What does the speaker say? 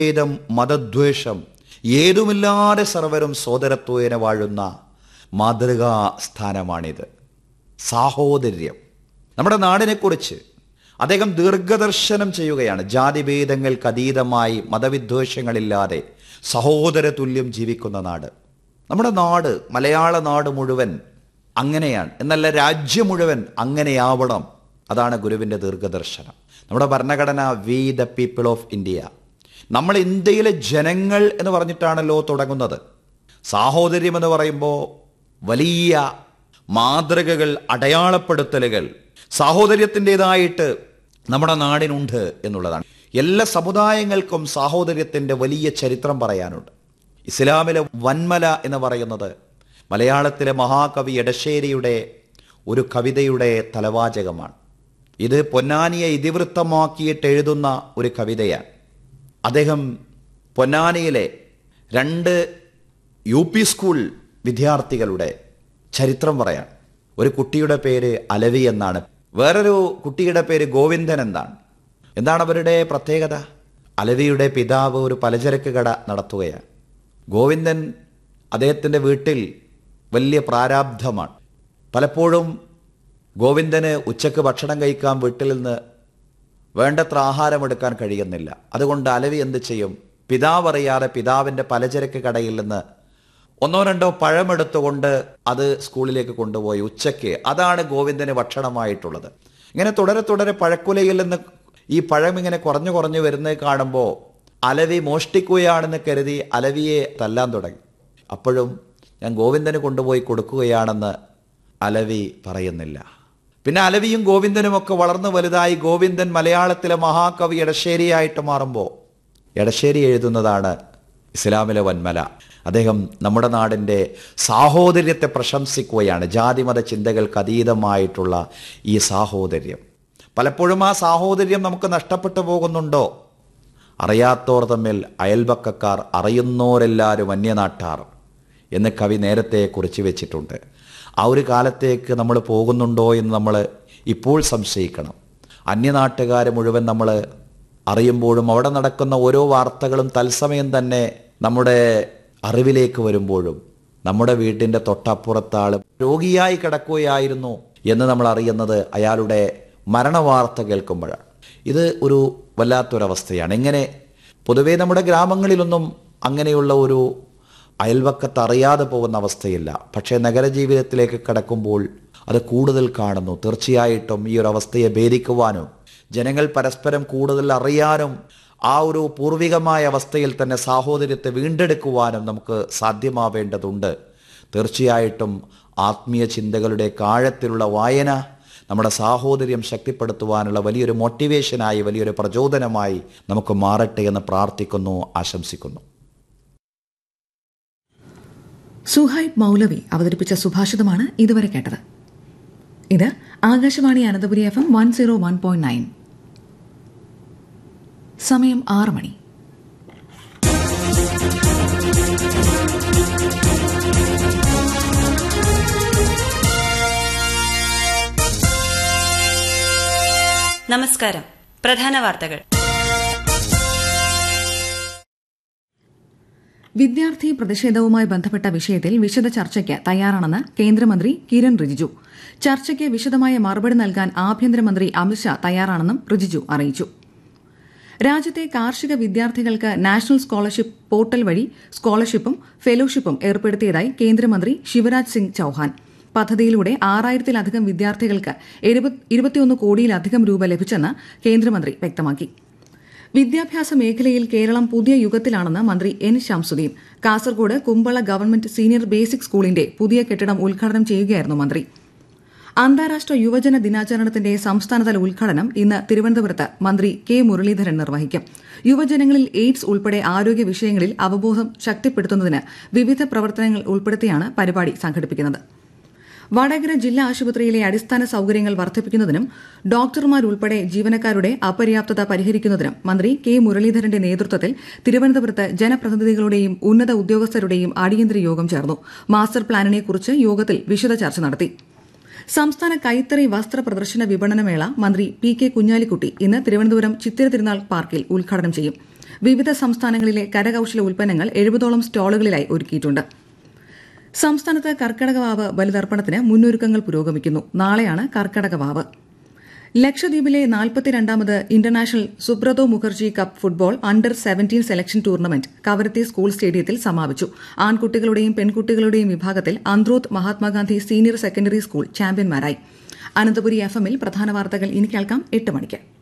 ജാതിഭേദം മതദ്വേഷം ഏതുമില്ലാതെ സർവരും സോദരത്വേന വാഴുന്ന മാതൃകാ സ്ഥാനമാണിത് സാഹോദര്യം നമ്മുടെ നാടിനെക്കുറിച്ച് അദ്ദേഹം ദീർഘദർശനം ചെയ്യുകയാണ് ജാതിഭേദങ്ങൾക്ക് അതീതമായി മതവിദ്വേഷങ്ങളില്ലാതെ സഹോദര തുല്യം ജീവിക്കുന്ന നാട് നമ്മുടെ നാട് മലയാള നാട് മുഴുവൻ അങ്ങനെയാണ് എന്നല്ല രാജ്യം മുഴുവൻ അങ്ങനെയാവണം അതാണ് ഗുരുവിൻ്റെ ദീർഘദർശനം നമ്മുടെ ഭരണഘടന we the people of India നമ്മൾ ഇന്ത്യയിലെ ജനങ്ങൾ എന്ന് പറഞ്ഞിട്ടാണല്ലോ തുടങ്ങുന്നത് സാഹോദര്യം എന്ന് പറയുമ്പോൾ വലിയ മാതൃകകൾ അടയാളപ്പെടുത്തലുകൾ സാഹോദര്യത്തിൻ്റെതായിട്ട് നമ്മുടെ നാടിനുണ്ട് എന്നുള്ളതാണ് എല്ലാ സമുദായങ്ങൾക്കും സാഹോദര്യത്തിൻ്റെ വലിയ ചരിത്രം പറയാനുണ്ട് ഇസ്ലാമിലെ വന്മല എന്ന് പറയുന്നത് മലയാളത്തിലെ മഹാകവി എടശ്ശേരിയുടെ ഒരു കവിതയുടെ തലവാചകമാണ് ഇത് പൊന്നാനിയെ ഇതിവൃത്തമാക്കിയിട്ട് എഴുതുന്ന ഒരു കവിതയാണ് അദ്ദേഹം പൊന്നാനിയിലെ രണ്ട് യു പി സ്കൂൾ വിദ്യാർത്ഥികളുടെ ചരിത്രം പറയാൻ ഒരു കുട്ടിയുടെ പേര് അലവി എന്നാണ് വേറൊരു കുട്ടിയുടെ പേര് ഗോവിന്ദൻ എന്നാണ് എന്താണ് അവരുടെ പ്രത്യേകത അലവിയുടെ പിതാവ് ഒരു പലചരക്ക് കട നടത്തുകയാണ് ഗോവിന്ദൻ അദ്ദേഹത്തിൻ്റെ വീട്ടിൽ വലിയ പ്രാരാബ്ധമാണ് പലപ്പോഴും ഗോവിന്ദന് ഉച്ചക്ക് ഭക്ഷണം കഴിക്കാൻ വീട്ടിൽ നിന്ന് വേണ്ടത്ര ആഹാരം എടുക്കാൻ കഴിയുന്നില്ല അതുകൊണ്ട് അലവി എന്ത് ചെയ്യും പിതാവ് അറിയാതെ പിതാവിൻ്റെ പലചരക്ക് കടയിൽ നിന്ന് ഒന്നോ രണ്ടോ പഴമെടുത്തുകൊണ്ട് അത് സ്കൂളിലേക്ക് കൊണ്ടുപോയി ഉച്ചയ്ക്ക് അതാണ് ഗോവിന്ദന് ഭക്ഷണമായിട്ടുള്ളത് ഇങ്ങനെ തുടരെ തുടരെ പഴക്കുലയിൽ നിന്ന് ഈ പഴം ഇങ്ങനെ കുറഞ്ഞു കുറഞ്ഞു വരുന്നത് കാണുമ്പോൾ അലവി മോഷ്ടിക്കുകയാണെന്ന് കരുതി അലവിയെ തല്ലാൻ തുടങ്ങി അപ്പോഴും ഞാൻ ഗോവിന്ദന് കൊണ്ടുപോയി കൊടുക്കുകയാണെന്ന് അലവി പറയുന്നില്ല പിന്നെ അലവിയും ഗോവിന്ദനും ഒക്കെ വളർന്നു വലുതായി ഗോവിന്ദൻ മലയാളത്തിലെ മഹാകവി എടശ്ശേരിയായിട്ട് മാറുമ്പോൾ എടശ്ശേരി എഴുതുന്നതാണ് ഇസ്ലാമിലെ വന്മല അദ്ദേഹം നമ്മുടെ നാടിൻ്റെ സാഹോദര്യത്തെ പ്രശംസിക്കുകയാണ് ജാതിമത ചിന്തകൾക്ക് അതീതമായിട്ടുള്ള ഈ സാഹോദര്യം പലപ്പോഴും ആ സാഹോദര്യം നമുക്ക് നഷ്ടപ്പെട്ടു പോകുന്നുണ്ടോ അറിയാത്തോർ തമ്മിൽ അയൽപക്കക്കാർ അറിയുന്നോരെല്ലാവരും അന്യനാട്ടാർ എന്ന് കവി നേരത്തെ കുറിച്ച് വെച്ചിട്ടുണ്ട് ആ ഒരു കാലത്തേക്ക് നമ്മൾ പോകുന്നുണ്ടോ എന്ന് നമ്മൾ ഇപ്പോൾ സംശയിക്കണം അന്യനാട്ടുകാർ മുഴുവൻ നമ്മൾ അറിയുമ്പോഴും അവിടെ നടക്കുന്ന ഓരോ വാർത്തകളും തത്സമയം തന്നെ നമ്മുടെ അറിവിലേക്ക് വരുമ്പോഴും നമ്മുടെ വീട്ടിൻ്റെ തൊട്ടപ്പുറത്താൾ രോഗിയായി കിടക്കുകയായിരുന്നു എന്ന് നമ്മൾ അറിയുന്നത് അയാളുടെ മരണവാർത്ത കേൾക്കുമ്പോഴാണ് ഇത് ഒരു വല്ലാത്തൊരവസ്ഥയാണ് എങ്ങനെ പൊതുവേ നമ്മുടെ ഗ്രാമങ്ങളിലൊന്നും അങ്ങനെയുള്ള ഒരു അയൽവക്കത്ത് അറിയാതെ പോകുന്ന അവസ്ഥയില്ല പക്ഷേ നഗരജീവിതത്തിലേക്ക് കടക്കുമ്പോൾ അത് കൂടുതൽ കാണുന്നു തീർച്ചയായിട്ടും ഈ ഒരു അവസ്ഥയെ ഭേദിക്കുവാനും ജനങ്ങൾ പരസ്പരം കൂടുതൽ അറിയാനും ആ ഒരു പൂർവികമായ അവസ്ഥയിൽ തന്നെ സാഹോദര്യത്തെ വീണ്ടെടുക്കുവാനും നമുക്ക് സാധ്യമാവേണ്ടതുണ്ട് തീർച്ചയായിട്ടും ആത്മീയ ചിന്തകളുടെ കാഴത്തിലുള്ള വായന നമ്മുടെ സാഹോദര്യം ശക്തിപ്പെടുത്തുവാനുള്ള വലിയൊരു മോട്ടിവേഷനായി വലിയൊരു പ്രചോദനമായി നമുക്ക് മാറട്ടെ എന്ന് പ്രാർത്ഥിക്കുന്നു ആശംസിക്കുന്നു സുഹൈബ് മൗലവി അവതരിപ്പിച്ച സുഭാഷിതമാണ് ഇതുവരെ കേട്ടത് ഇത് Akashvani Ananthapuri F M one zero one point nine സമയം ആറ് മണി നമസ്കാരം പ്രധാന വാർത്തകൾ വിദ്യാർത്ഥി പ്രതിഷേധവുമായി ബന്ധപ്പെട്ട വിഷയത്തിൽ വിശദ ചർച്ചയ്ക്ക് തയ്യാറാണെന്ന് കേന്ദ്രമന്ത്രി കിരൺ റിജിജു ചർച്ചയ്ക്ക് വിശദമായ മറുപടി നൽകാൻ ആഭ്യന്തരമന്ത്രി അമിത്ഷാ തയ്യാറാണെന്നും റിജിജു അറിയിച്ചു രാജ്യത്തെ കാർഷിക വിദ്യാർത്ഥികൾക്ക് നാഷണൽ സ്കോളർഷിപ്പ് പോർട്ടൽ വഴി സ്കോളർഷിപ്പും ഫെലോഷിപ്പും ഏർപ്പെടുത്തിയതായി കേന്ദ്രമന്ത്രി ശിവരാജ് സിംഗ് ചൌഹാൻ പദ്ധതിയിലൂടെ ആറായിരത്തിലധികം വിദ്യാർത്ഥികൾക്ക് ഇരുപത്തിയൊന്ന് കോടിയിലധികം രൂപ ലഭിച്ചെന്ന് കേന്ദ്രമന്ത്രി വ്യക്തമാക്കി വിദ്യാഭ്യാസ മേഖലയിൽ കേരളം പുതിയ യുഗത്തിലാണെന്ന് മന്ത്രി N Shamsuddin Kasaragod Kumbla government senior basic സ്കൂളിന്റെ പുതിയ കെട്ടിടം ഉദ്ഘാടനം ചെയ്യുകയായിരുന്നു മന്ത്രി അന്താരാഷ്ട്ര യുവജന ദിനാചരണത്തിന്റെ സംസ്ഥാനതല ഉദ്ഘാടനം ഇന്ന് തിരുവനന്തപുരത്ത് മന്ത്രി കെ മുരളീധരൻ നിർവഹിക്കും യുവജനങ്ങളിൽ എയ്ഡ്സ് ഉൾപ്പെടെ ആരോഗ്യ വിഷയങ്ങളിൽ അവബോധം ശക്തിപ്പെടുത്തുന്നതിന് വിവിധ പ്രവർത്തനങ്ങൾ ഉൾപ്പെടുത്തിയാണ് പരിപാടി സംഘടിപ്പിക്കുന്നത് വടകര ജില്ലാ ആശുപത്രിയിലെ അടിസ്ഥാന സൌകര്യങ്ങൾ വർദ്ധിപ്പിക്കുന്നതിനും ഡോക്ടർമാരുൾപ്പെടെ ജീവനക്കാരുടെ അപര്യാപ്തത പരിഹരിക്കുന്നതിനും മന്ത്രി കെ മുരളീധരന്റെ നേതൃത്വത്തിൽ തിരുവനന്തപുരത്ത് ജനപ്രതിനിധികളുടെയും ഉന്നത ഉദ്യോഗസ്ഥരുടെയും അടിയന്തര യോഗം ചേർന്നു മാസ്റ്റർ പ്ലാനിനെക്കുറിച്ച് യോഗത്തിൽ വിശദ ചർച്ച നടത്തി സംസ്ഥാന കൈത്തറി വസ്ത്ര പ്രദർശന വിപണനമേള മന്ത്രി പി കെ കുഞ്ഞാലിക്കുട്ടി ഇന്ന് തിരുവനന്തപുരം ചിത്തിര തിരുനാൾ പാർക്കിൽ ഉദ്ഘാടനം ചെയ്യും വിവിധ സംസ്ഥാനങ്ങളിലെ കരകൌശല ഉൽപ്പന്നങ്ങൾ എഴുപതോളം സ്റ്റാളുകളിലായി ഒരുക്കിയിട്ടുണ്ട് സംസ്ഥാനത്ത് കർക്കടകവാവ് ബലിതർപ്പണത്തിന് മുന്നൊരുക്കങ്ങൾ പുരോഗമിക്കുന്നു നാളെയാണ് കർക്കടകവാവ് ലക്ഷദ്വീപിലെ നാൽപ്പത്തിരണ്ടാമത് international Subroto Mukherjee cup football under seventeen selection tournament Kavaratti school സ്റ്റേഡിയത്തിൽ സമാപിച്ചു ആൺകുട്ടികളുടെയും പെൺകുട്ടികളുടെയും വിഭാഗത്തിൽ Androth Mahatma Gandhi senior secondary school ചാമ്പ്യന്മാരായി അനന്തപുരി എഫ് എമ്മിൽ പ്രധാന വാർത്തകൾ ഇനി കേൾക്കാം എട്ട് മണിക്ക്